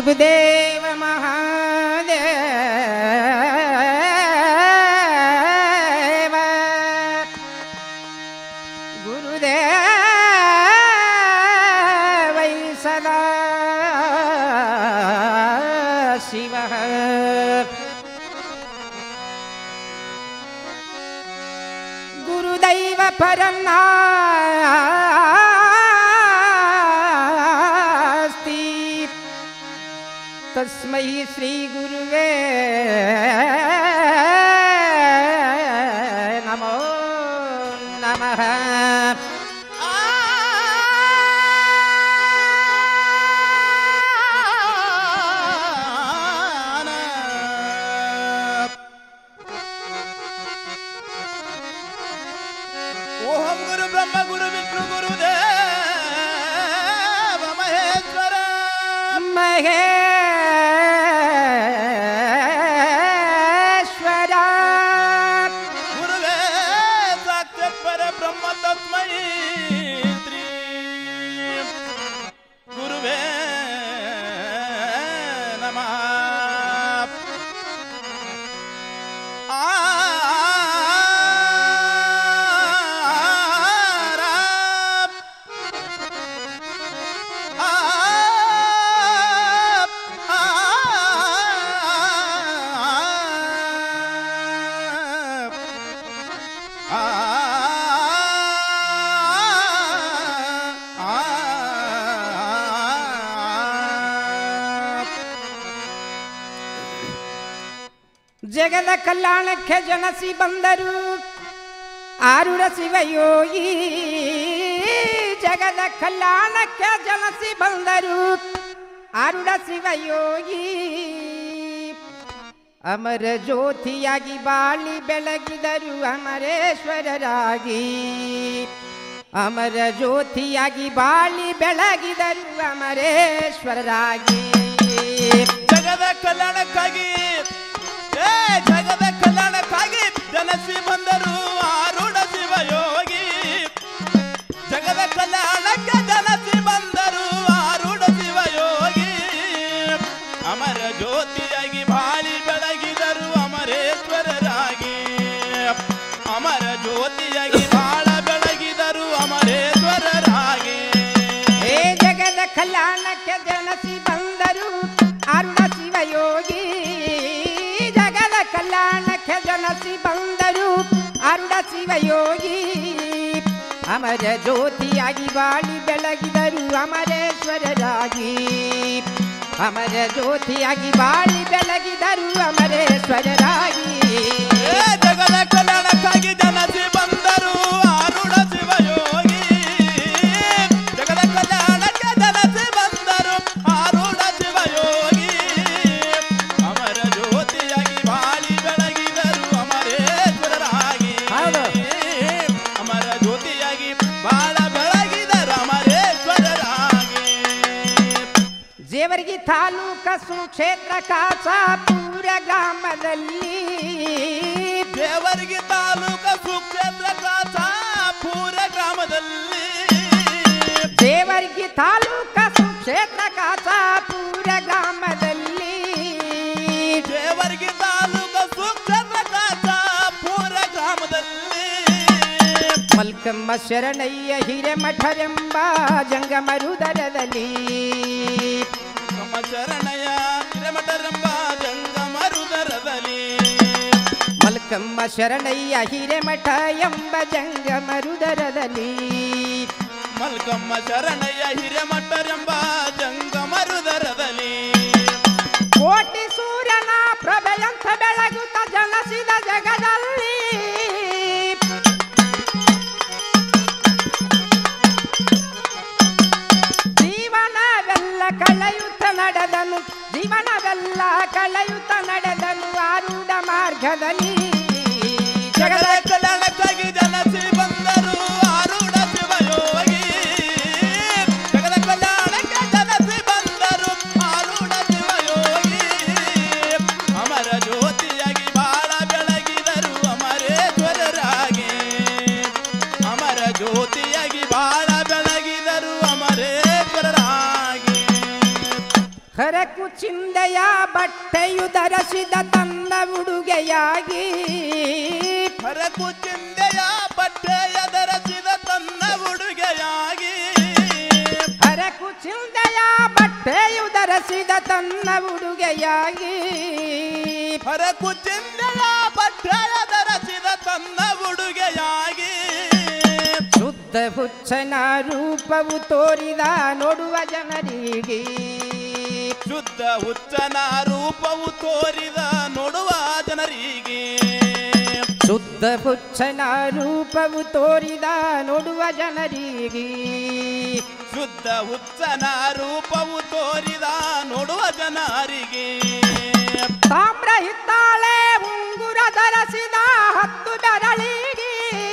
ಗುರುದೇವ ಮಹಾದೇವ ಗುರುದೇವೈ ಸದಾ ಶಿವ ಗುರುದೈವ ಪರನ್ನಾಸ್ತಿ ತಸ್ಮೈ ಶ್ರೀ ಗುರುವೇ ನಮೋ ನಮಃ ಓಂ ಗುರು ಬ್ರಹ್ಮ ಗುರು ವಿಷ್ಣು ಗುರು ದೇವ ಮಹೇಶ್ವರ ಮಹೇಶ್ವರ ಗುರುವೇ ಸಾಕ್ಷಾತ್ ಪರ ಬ್ರಹ್ಮ ತಸ್ಮೈ ಶ್ರೀ ಗುರುವೇ ನಮಃ ಆ ಜಗದ ಕಲ್ಯಾಣಕ್ಕೆ ಜನಸಿ ಬಂದರು ಆರುಡ ಶಿವಯೋಗಿ ಜಗದ ಕಲ್ಯಾಣಕ್ಕೆ ಜನಸಿ ಬಂದರು ಆರುಡ ಶಿವಯೋಗಿ ಅಮರ ಜ್ಯೋತಿಯಾಗಿ ಬಾಳಿ ಬೆಳಗಿದರು ಅಮರೇಶ್ವರರಾಗಿ ಅಮರ ಜ್ಯೋತಿಯಾಗಿ ಬಾಳಿ ಬೆಳಗಿದರು ಅಮರೇಶ್ವರರಾಗಿ ಜಗದ ಕಲ್ಯಾಣಕ್ಕಾಗಿ ಏ ಜಗದ ಕಲ್ಯಾಣಕ್ಕಾಗಿ ಜನಸಿ ಬಂದರು ಆರುಡ ಶಿವಯೋಗಿ ಜಗದ ಕಲ್ಯಾಣಕ್ಕೆ ಜನಸಿ ಬಂದರು ಆರುಡ ಶಿವಯೋಗಿ ಅಮರ ಜ್ಯೋತಿಯಾಗಿ ಬಾಳಿ ಬೆಳಗಿದರು ಅಮರೇಶ್ವರರಾಗಿ ಅಮರ ಜ್ಯೋತಿಯಾಗಿ ಬಾಳ ಬೆಳಗಿದರು ಅಮರೇಶ್ವರರಾಗಿ ಹೇ ಜಗದ ಕಲ್ಯಾಣಕ್ಕೆ ಜನಸಿ ಬಂದರು ಅರುಣ ಶಿವಯೋಗಿ ಜಗದ ಕಲ್ಯಾಣಕ್ಕೆ ಜನಸಿ ಬಂದರು ಅರುಣ ಶಿವಯೋಗಿ ಅಮರ ಜ್ಯೋತಿಯಾಗಿ ಬಾಳಿ ಬೆಳಗಿದರು ಅಮರೇಶ್ವರರಾಗಿ ಅಮರ ಜ್ಯೋತಿಯಾಗಿ ಬಾಳಿ ಬೆಳಗಿದರು ಅಮರೇಶ್ವರರಾಗಿ ಏ ಜಗದ ಕಲ್ಯಾಣಕ್ಕಾಗಿ ಜನಸಿ ಬಂದರು ಆರುಡ ಶಿವಯೋಗಿ ಜಗದ ಕಲ್ಯಾಣಕ್ಕೆ ಜನಸಿ ಬಂದರು ಆರುಡ ಶಿವಯೋಗಿ ಅಮರ ಜ್ಯೋತಿಯಾಗಿ ಬಾಳಿ ಬೆಳಗಿದರು ಅಮರೇಶ್ವರರಾಗಿ ಹೌದು. ಅಮರ ಜ್ಯೋತಿಯಾಗಿ ಬಾಳ ಬೆಳಗಿದರು ಅಮರೇಶ್ವರರಾಗಿ ಜೇವರ್ಗಿ ತಾಲೂಕ ಸುಕ್ಷೇತ್ರ ಕಾಸಾಪುರ ಗ್ರಾಮದಲ್ಲಿ ದೇವರಿಗೆ ತಾಲೂಕ ಸುಕ್ಷೇತ್ರ ಕಾಸಾಪುರ ಗ್ರಾಮದಲ್ಲಿ ಜೇವರ್ಗಿ ತಾಲೂಕ ಸುಕ್ಷೇತ್ರ ಕಾಸಾಪುರ ಗ್ರಾಮದಲ್ಲಿ ದೇವರಿಗೆ ತಾಲೂಕ ಸುಕ್ಷೇತ್ರ ಕಾಸಾಪುರ ಗ್ರಾಮದಲ್ಲಿ ಮಲ್ಕಮ್ಮ ಶರಣಯ್ಯ ಹಿರೇಮಠರೆಂಬ ಜಂಗಮರುದರದಲ್ಲಿ ನಮ್ಮ ಶರಣಯ್ಯ ಹಿರೇಮಠರೆಂಬ ಜಂಗಮರುದರದಲ್ಲಿ ಮಲ್ಕಮ್ಮ ಶರಣಯ್ಯ ಹಿರೇಮಠ ಎಂಬ ಜಂಗಮರುದರದಲ್ಲಿ ಮಲ್ಕಮ್ಮ ಶರಣಯ್ಯ ಹಿರೇಮಠರೆಂಬ ಜಂಗಮರುದರದಲ್ಲಿ ಕೋಟಿ ಸೂರ್ಯನ ಪ್ರಭೆಯಂತ ಬೆಳಗುತ್ತ ಜನಸಿದ ಜಗದಲ್ಲಿ ಜೀವನವೆಲ್ಲ ಕಳೆಯುತ್ತ ನಡೆದನು ಜೀವನವೆಲ್ಲ ಕಳೆಯುತ್ತ ನಡೆದನು ಆರೂಢ ಮಾರ್ಗದಲ್ಲಿ ಜಗದ ಜಗದ ಕಲ್ಯಾಣಕ್ಕಾಗಿ ಜನಸಿ ಬಂದರು ಆರುಡ ಶಿವಯೋಗಿ ಜಗದ ಕಲ್ಯಾಣಕ್ಕೆ ಜನಸಿ ಬಂದರು ಆರುಡ ಶಿವಯೋಗಿ ಅಮರ ಜ್ಯೋತಿಯಾಗಿ ಬಾಳ ಬೆಳಗಿದರು ಅಮರೇಶ್ವರರಾಗಿ ಅಮರ ಜ್ಯೋತಿಯಾಗಿ ಬಾಳ ಬೆಳಗಿದರು ಅಮರೇಶ್ವರರಾಗಿ ಕರಕು ಚಿಂದೆಯ ಬಟ್ಟೆಯು ಧರಿಸಿದ ತನ್ನ ಉಡುಗೆಯಾಗಿ ಹರಕು ಚಿಂದೆಯ ಬಟ್ಟೆಯ ಧರಿಸಿದ ತನ್ನ ಉಡುಗೆಯಾಗಿ ಕರಕು ಚಿಂದೆಯ ಬಟ್ಟೆಯು ಧರಿಸಿದ ತನ್ನ ಉಡುಗೆಯಾಗಿ ಹರಕು ಚಿಂದೆಯ ಬಟ್ಟೆಯ ಧರಿಸಿದ ತನ್ನ ಉಡುಗೆಯಾಗಿ ಶುದ್ಧ ಹುಚ್ಚನ ರೂಪವು ತೋರಿದ ನೋಡುವ ಜನರಿಗೆ ಶುದ್ಧ ಹುಚ್ಚನ ರೂಪವು ತೋರಿದ ನೋಡುವ ಜನರಿಗೆ ಶುದ್ಧ ಹುಚ್ಚನ ರೂಪವು ತೋರಿದ ನೋಡುವ ಜನರಿಗೆ ಶುದ್ಧ ಹುಚ್ಚನ ರೂಪವು ತೋರಿದ ನೋಡುವ ಜನರಿಗೆ ತಾಮ್ರ ಹಿತ್ತಾಳೆ ಉಂಗುರ ಧರಿಸಿದ ಹತ್ತು ಬೆರಳಿಗೆ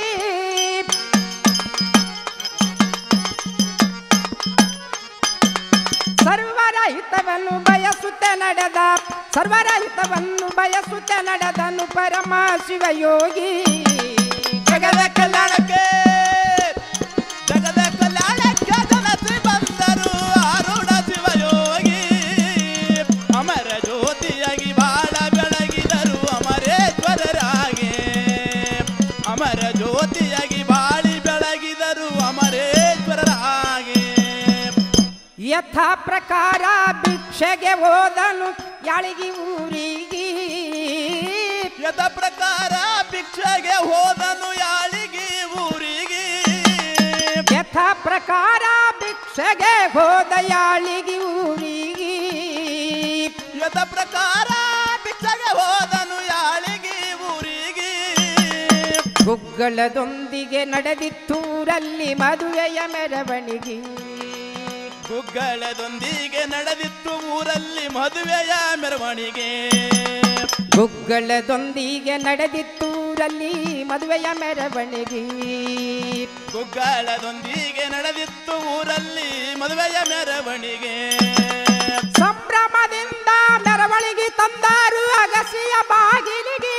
ಸರ್ವರ ಹಿತವನ್ನು ಬಯಸುತ್ತ ನಡೆದ ಸರ್ವರ ಹಿತವನ್ನು ಬಯಸುತ್ತ ನಡೆದನು ಪರಮ ಶಿವಯೋಗಿ ಜಗದ ಕಲ್ಯಾಣಕ್ಕೆ ಜಗದ ಕಲ್ಯಾಣಕ್ಕೆ ಜನಸಿ ಬಂದರು ಆರುಣ ಶಿವಯೋಗಿ ಅಮರ ಜ್ಯೋತಿಯಾಗಿ ಬಾಳ ಬೆಳಗಿದರು ಅಮರೇಶ್ವರರಾಗಿ ಅಮರ ಜ್ಯೋತಿಯಾಗಿ ಬಾಳಿ ಬೆಳಗಿದರು ಅಮರೇಶ್ವರರಾಗಿ ಯಥಾ ಪ್ರಕಾರ ಭಿಕ್ಷೆಗೆ ಹೋದನು ಯಾಳಿಗಿ ಊರಿಗೆ ಯಥ ಪ್ರಕಾರ ಭಿಕ್ಷೆಗೆ ಹೋದನು ಯಾಳಿಗೆ ಊರಿಗೆ ಯಥಾ ಪ್ರಕಾರ ಭಿಕ್ಷೆಗೆ ಹೋದ ಯಾಳಿಗಿ ಊರಿಗೆ ಯಥ ಪ್ರಕಾರ ಭಿಕ್ಷೆಗೆ ಹೋದನು ಯಾಳಿಗೆ ಊರಿಗೆ ಗುಗ್ಗಳದೊಂದಿಗೆ ನಡೆದಿತ್ತೂರಲ್ಲಿ ಮದುವೆಯ ಮೆರವಣಿಗೆ ಗುಗ್ಗಳದೊಂದಿಗೆ ನಡೆದಿತ್ತು ಊರಲ್ಲಿ ಮದುವೆಯ ಮೆರವಣಿಗೆ ಗುಗ್ಗಳದೊಂದಿಗೆ ನಡೆದಿತ್ತೂರಲ್ಲಿ ಮದುವೆಯ ಮೆರವಣಿಗೆ ಗುಗ್ಗಳದೊಂದಿಗೆ ನಡೆದಿತ್ತು ಊರಲ್ಲಿ ಮದುವೆಯ ಮೆರವಣಿಗೆ ಸಂಭ್ರಮದಿಂದ ಮೆರವಣಿಗೆ ತಂದಾರು ಅಗಸಿಯ ಬಾಗಿಲಿಗೆ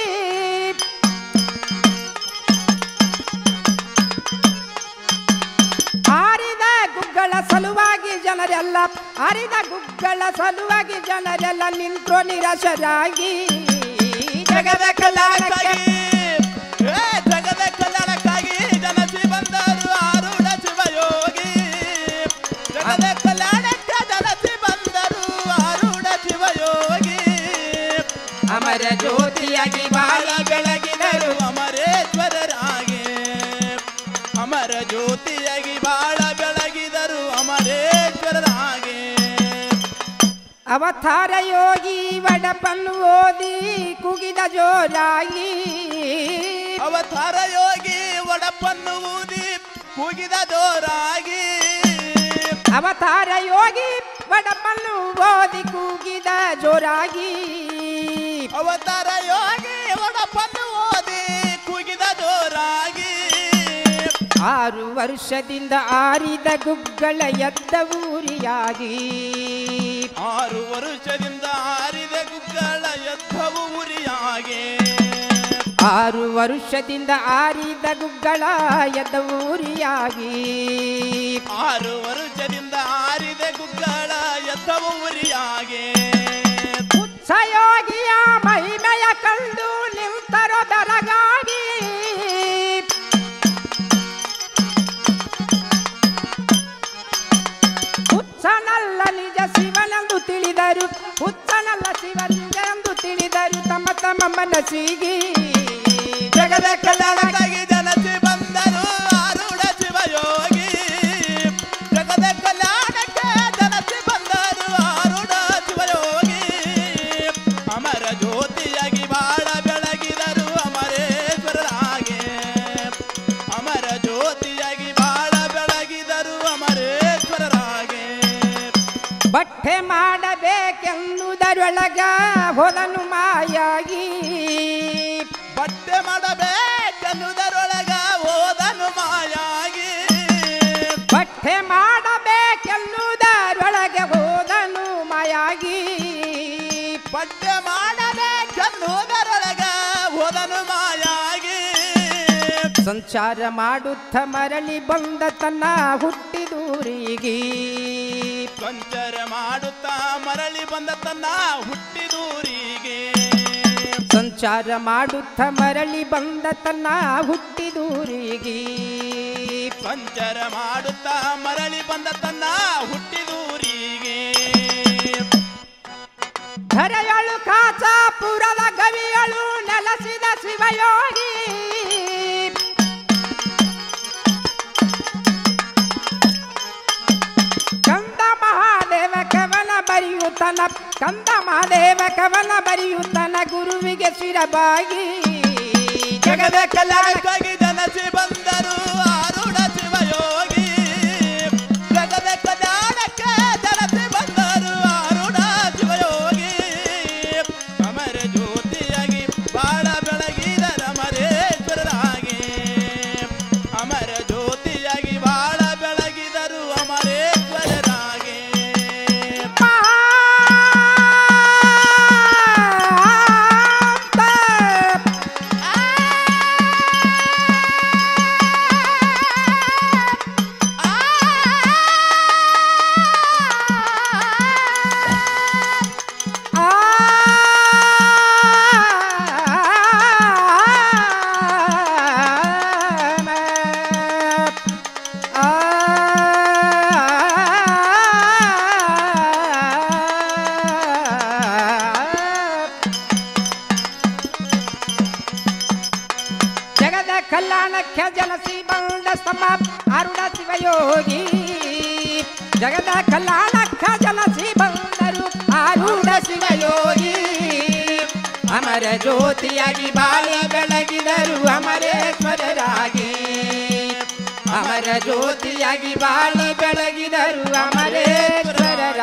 ಆರಿದ ಗುಗ್ಗಳ ಸಲುವಾಗಿ ಜನರೆಲ್ಲ ಆರಿದ ಗುಗ್ಗಳ ಸಲುವಾಗಿ ಜನರೆಲ್ಲ ನಿಂತ್ರು ನಿರಶರಾಗಿ ಜಗದ ಕಲ್ಯಾಣಕ್ಕೆ ಏ ಜಗದ ಕಲ್ಯಾಣಕ್ಕಾಗಿ ಜನಸಿ ಬಂದರು ಆರುಡ ಶಿವಯೋಗಿ ಜಗದ ಕಲ್ಯಾಣಕ್ಕೆ ಜನಸಿ ಬಂದರು ಆರುಡ ಶಿವಯೋಗಿ ಅಮರ ಜ್ಯೋತಿಯಾಗಿ ಬಾಳ ಬಾಳ ಬೆಳಗಿದರು ಅಮರೇಶ್ವರರಾಗಿ ಅಮರ ಜ್ಯೋತಿಯಾಗಿ ಬಾಳ ಬೆಳಗಿದರು ಅಮರೇಶ್ವರರಾಗಿ ಅವತಾರ ಯೋಗಿ ವಡಪನ್ನು ಓದಿ ಕುಗಿದ ಜೋರಾಗಿ ಅವತಾರ ಯೋಗಿ ಒಡಪನ್ನು ಊದಿ ಕೂಗಿದ ಜೋರಾಗಿ ಅವತಾರ ಯೋಗಿ ವಡಪನ್ನು ಓದಿ ಕೂಗಿದ ಜೋರಾಗಿ ಅವತಾರ ಯೋಗಿ ಒಡಪನ್ನು ಓದಿ ಕೂಗಿದ ಜೋರಾಗಿ ಆರು ವರ್ಷದಿಂದ ಆರಿದ ಗುಗ್ಗಳ ಎದ್ದ ಊರಿಯಾಗಿ ಆರು ವರುಷದಿಂದ ಆರಿದ ಗುಗ್ಗಳ ಎದ್ದವು ಉರಿಯಾಗೆ ಆರು ವರ್ಷದಿಂದ ಆರಿದ ಗುಗ್ಗಳ ಎದ್ದ ಊರಿಯಾಗಿ ಆರು ವರುಷದಿಂದ ಆರಿದ ಗುಗ್ಗಳ ಎದ್ದವು ಉರಿಯಾಗೆ ಉತ್ಸಯೋಗಿಯ ಮಹಿಮೆಯ ಕಂಡು ನಿಂತರೋ ಬೆರಗಾಗಿ ಹುಚ್ಚನಲ್ಲ ನಿಜ ಶಿವನೆಂದು ತಿಳಿದರು ಹುಚ್ಚನಲ್ಲ ಶಿವಲಿಂಗನೆಂದು ತಿಳಿದರು ತಮ್ಮ ತಮ್ಮ ಮನಸ್ಸಿಗೆ ಜಗದ ಕಲ್ಯಾಣಕ್ಕಾಗಿ ಜನಸಿ ಬಂದರು ಆರುಡ ಶಿವಯೋಗಿ ಜಗದ ಕಲ್ಯಾಣಕ್ಕೆ ಜನಸಿ ಬಂದರು ಆರುಡ ಶಿವಯೋಗಿ ಅಮರ ಜ್ಯೋತಿಯಾಗಿ ಬಾಳ ಬೆಳಗಿದರು ಅಮರೇಶ್ವರರಾಗೆ ಅಮರ ಜ್ಯೋತಿಯಾಗಿ ಬಾಳ ಬೆಳಗಿದರು ಅಮರೇಶ್ವರರಾಗೆ ಬಟ್ಟೆ ಮಾಡಬೇಕೆನ್ನುವುದರೊಳಗ ಹೋದನು ಮಾಯಾಗಿ ಬಟ್ಟೆ ಮಾಡಬೇಕೆನ್ನುವುದರೊಳಗ ಓದನು ಮಾಯಾಗಿ ಬಟ್ಟೆ ಮಾಡಬೇಕೆನ್ನುವುದರೊಳಗೆ ಹೋದನು ಮಾಯಾಗಿ ಬಟ್ಟೆ ಮಾಡಬೇಕೆನ್ನುವುದರೊಳಗ ಓದನು ಮಾಯಾಗಿ ಸಂಚಾರ ಮಾಡುತ್ತ ಮರಳಿ ಬಂದ ತನ್ನ ಹುಟ್ಟಿದೂರಿಗೆ ಸಂಚಾರ ಮಾಡುತ್ತಾ ಮರಳಿ ಬಂದ ತನ್ನ ಹುಟ್ಟಿದೂರಿಗೆ ಸಂಚಾರ ಮಾಡುತ್ತ ಮರಳಿ ಬಂದ ತನ್ನ ಹುಟ್ಟಿದೂರಿಗೆ ಸಂಚಾರ ಮಾಡುತ್ತಾ ಮರಳಿ ಬಂದ ತನ್ನ ಹುಟ್ಟಿದೂರಿಗೆ ಧರೆಯಳು ಕಾಚಾಪುರದ ಗವಿಯಳು ನೆಲೆಸಿದ ಶಿವಯೋಗಿ ಕಂದ ಮಹಾದೇವ ಕವನ ಬರೆಯುತ್ತನ ಕಂದ ಮಹಾದೇವ ಕವನ ಬರೆಯುತ್ತನ ಗುರುವಿಗೆ ಶಿರಬಾಗಿ ಜಗದ ಕಲ್ಯಾಣಕ್ಕಾಗಿ ಜನಸಿ ಬಂದರು ಆರುಡ ಶಿವಯೋಗಿ ಜಗದ ಕಲ್ಯಾಣಕ್ಕೆ ಜನಸಿ ಬಂದರು ಆರುಡ ಶಿವಯೋಗಿ ಅಮರ ಜ್ಯೋತಿಯಾಗಿ ಬಾಳ ಬೆಳಗಿದರ ಅಮರೇಶ್ವರರಾಗಿ ಅಮರ ಜ್ಯೋತಿಯಾಗಿ ಬಾಳ ಬೆಳಗಿದರು ಅಮರೇಶ್ವರರಾಗಿ ಜಗದ ಕಲ್ಯಾಣಕ್ಕೆ ಜಲಸಿ ಬಂದ ಸಮ ಅರುಣ ಶಿವಯೋಗಿ ಜಗದ ಕಲ್ಯಾಣಕ್ಕೆ ಜಲಸಿ ಬಂದರು ಆರುಣ ಶಿವಯೋಗಿ ಅಮರ ಜ್ಯೋತಿಯಾಗಿ ಬಾಳಿ ಬೆಳಗಿದರು ಅಮರೇಶ್ವರರಾಗಿ ಅಮರ ಜ್ಯೋತಿಯಾಗಿ ಬಾಳಿ ಬೆಳಗಿದರು ಅಮರೇಶ್ವರರಾಗಿ